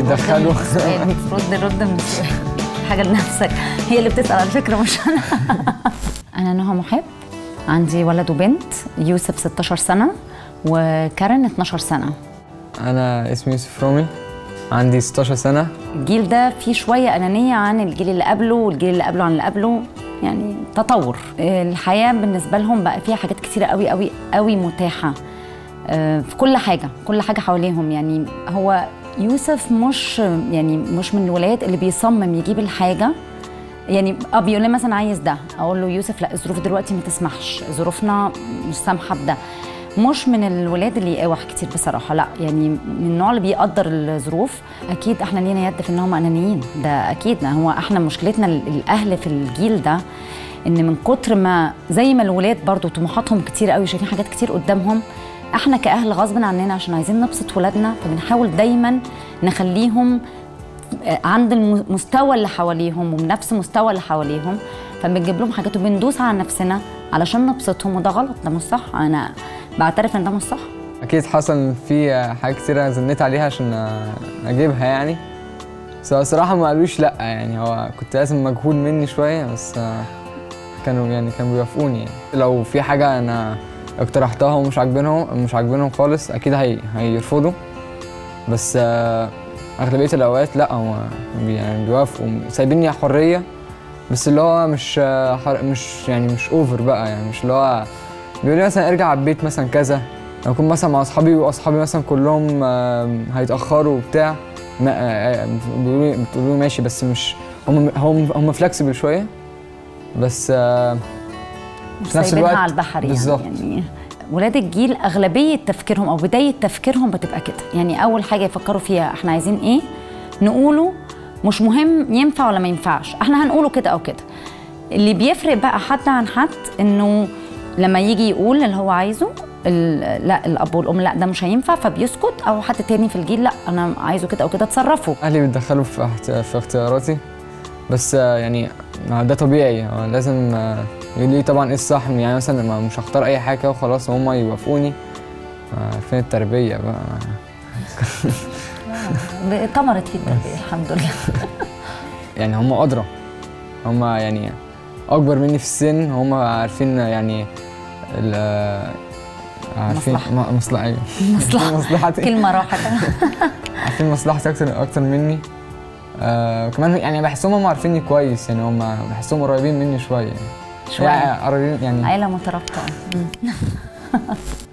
بيتدخلوا السؤال رد رد من السؤال حاجه لنفسك هي اللي بتسال على فكره مش انا انا نهى محب عندي ولد وبنت يوسف 16 سنه وكارن 12 سنه انا اسمي يوسف رومي عندي 16 سنه الجيل ده فيه شويه انانيه عن الجيل اللي قبله والجيل اللي قبله عن اللي قبله يعني تطور الحياه بالنسبه لهم بقى فيها حاجات كتيره قوي قوي قوي متاحه آه، في كل حاجه كل حاجه حواليهم يعني هو يوسف مش يعني مش من الولاد اللي بيصمم يجيب الحاجه يعني اه بيقول لي مثلا عايز ده اقول له يوسف لا الظروف دلوقتي ما تسمحش ظروفنا مش سامحه بده مش من الولاد اللي يقاوح كتير بصراحه لا يعني من النوع اللي بيقدر الظروف اكيد احنا لينا يد في ان هم انانيين ده اكيد هو احنا مشكلتنا ال- الاهل في الجيل ده ان من كتر ما زي ما الولاد برضو طموحاتهم كتير قوي شايفين حاجات كتير قدامهم احنا كاهل غصب عننا عشان عايزين نبسط ولادنا فبنحاول دايما نخليهم عند المستوى اللي حواليهم وبنفس مستوى اللي حواليهم فبنجيب لهم حاجات وبندوس على نفسنا علشان نبسطهم وده غلط ده مش صح انا بعترف ان ده مش صح اكيد حصل في حاجات كتيره زنيت عليها عشان اجيبها يعني بس هو الصراحه ما قالوش لا يعني هو كنت لازم مجهود مني شويه بس كانوا يعني كانوا بيوافقوني يعني. لو في حاجه انا اقترحتها ومش عاجبينهم مش عاجبينهم خالص اكيد هي هيرفضوا بس آه، اغلبيه الاوقات لا هو بي- يعني بيوافقوا سايبيني حريه بس اللي هو مش آه، حر... مش يعني مش اوفر بقى يعني مش اللي هو بيقول لي مثلا ارجع على البيت مثلا كذا لو اكون مثلا مع اصحابي واصحابي مثلا كلهم آه، هيتاخروا وبتاع ما آه، آه، بيقولوا لي بتقولوا لي ماشي بس مش هم هم هم فلكسبل شويه بس آه، مش في نفس سايبينها الوقت على البحر يعني بالظبط. يعني ولاد الجيل اغلبيه تفكيرهم او بدايه تفكيرهم بتبقى كده يعني اول حاجه يفكروا فيها احنا عايزين ايه نقوله مش مهم ينفع ولا ما ينفعش احنا هنقوله كده او كده اللي بيفرق بقى حد عن حد انه لما يجي يقول اللي هو عايزه ال- لا الاب والام لا ده مش هينفع فبيسكت او حد تاني في الجيل لا انا عايزه كده او كده اتصرفوا اهلي بيتدخلوا في احت- في اختياراتي بس آه، يعني آه، ده طبيعي آه، لازم آه، يقولوا لي طبعا ايه الصح يعني مثلا ما- مش هختار اي حاجه وخلاص هم يوافقوني آه، فين التربيه بقى ثمرت في التربيه الحمد لله يعني هم ادرى هم يعني اكبر مني في السن هم عارفين يعني ال عارفين مصلحة. م- مصلحة ايوه مصلحه مصلحتي كلمه راحت عارفين مصلحتي اكتر اكتر مني آه كمان يعني بحسهم هم عارفيني كويس يعني هم بحسهم قريبين مني شويه يعني شويه يعني قريبين يعني عيله مترابطه